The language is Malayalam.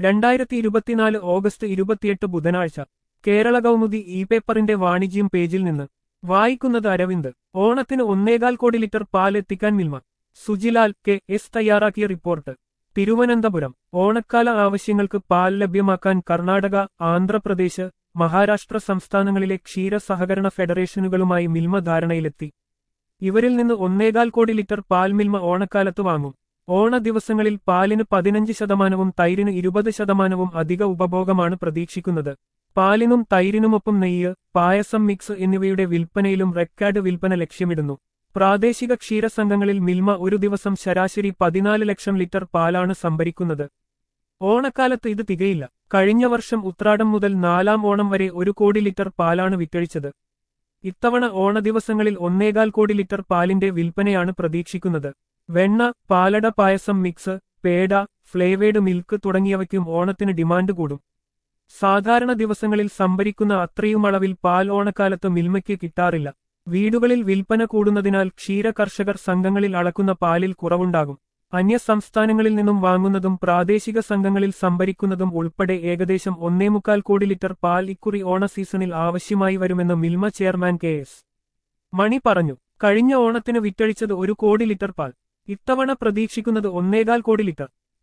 രണ്ടായിരത്തി ഇരുപത്തിനാല് ഓഗസ്റ്റ് ഇരുപത്തിയെട്ട് ബുധനാഴ്ച കേരള കൗമുദി ഇ പേപ്പറിന്റെ വാണിജ്യം പേജിൽ നിന്ന് വായിക്കുന്നത് അരവിന്ദ് ഓണത്തിന് ഒന്നേകാൽ കോടി ലിറ്റർ പാൽ എത്തിക്കാൻ മിൽമ സുജിലാൽ കെ എസ് തയ്യാറാക്കിയ റിപ്പോർട്ട് തിരുവനന്തപുരം ഓണക്കാല ആവശ്യങ്ങൾക്ക് പാൽ ലഭ്യമാക്കാൻ കർണാടക ആന്ധ്രാപ്രദേശ് മഹാരാഷ്ട്ര സംസ്ഥാനങ്ങളിലെ ക്ഷീര സഹകരണ ഫെഡറേഷനുകളുമായി മിൽമ ധാരണയിലെത്തി ഇവരിൽ നിന്ന് ഒന്നേകാൽ കോടി ലിറ്റർ പാൽ മിൽമ ഓണക്കാലത്ത് വാങ്ങും ഓണ ദിവസങ്ങളിൽ പാലിന് പതിനഞ്ച് ശതമാനവും തൈരിന് ഇരുപത് ശതമാനവും അധിക ഉപഭോഗമാണ് പ്രതീക്ഷിക്കുന്നത് പാലിനും തൈരിനുമൊപ്പം നെയ്യ് പായസം മിക്സ് എന്നിവയുടെ വിൽപ്പനയിലും റെക്കാർഡ് വിൽപ്പന ലക്ഷ്യമിടുന്നു പ്രാദേശിക ക്ഷീരസംഘങ്ങളിൽ മിൽമ ഒരു ദിവസം ശരാശരി പതിനാല് ലക്ഷം ലിറ്റർ പാലാണ് സംഭരിക്കുന്നത് ഓണക്കാലത്ത് ഇത് തികയില്ല കഴിഞ്ഞ വർഷം ഉത്രാടം മുതൽ നാലാം ഓണം വരെ ഒരു കോടി ലിറ്റർ പാലാണ് വിറ്റഴിച്ചത് ഇത്തവണ ഓണ ദിവസങ്ങളിൽ ഒന്നേകാൽ കോടി ലിറ്റർ പാലിന്റെ വിൽപ്പനയാണ് പ്രതീക്ഷിക്കുന്നത് വെണ്ണ palada payasam mix peda flavoured milk തുടങ്ങിയവയ്ക്കും ഓണത്തിന് ഡിമാൻഡ് കൂടും സാധാരണ ദിവസങ്ങളിൽ സംഭരിക്കുന്ന അത്രയും അളവിൽ പാൽ ഓണക്കാലത്ത് മിൽമയ്ക്ക് കിട്ടാറില്ല വീടുകളിൽ വിൽപ്പന കൂടുന്നതിനാൽ ക്ഷീര കർഷകർ സംഘങ്ങളിൽ അളക്കുന്ന പാലിൽ കുറവുണ്ടാകും അന്യ സംസ്ഥാനങ്ങളിൽ നിന്നും വാങ്ങുന്നതും പ്രാദേശിക സംഘങ്ങളിൽ സംഭരിക്കുന്നതും ഉൾപ്പെടെ ഏകദേശം ഒന്നേമുക്കാൽ കോടി ലിറ്റർ പാൽ ഇക്കുറി ഓണ സീസണിൽ ആവശ്യമായി വരുമെന്ന് Milma chairman K S Mani പറഞ്ഞു കഴിഞ്ഞ ഓണത്തിന് വിറ്റഴിച്ചത് ഒരു കോടി ലിറ്റർ പാൽ ഇത്തവണ പ്രതീക്ഷിക്കുന്നത് ഒന്നേകാൽ കോടി ലിറ്റർ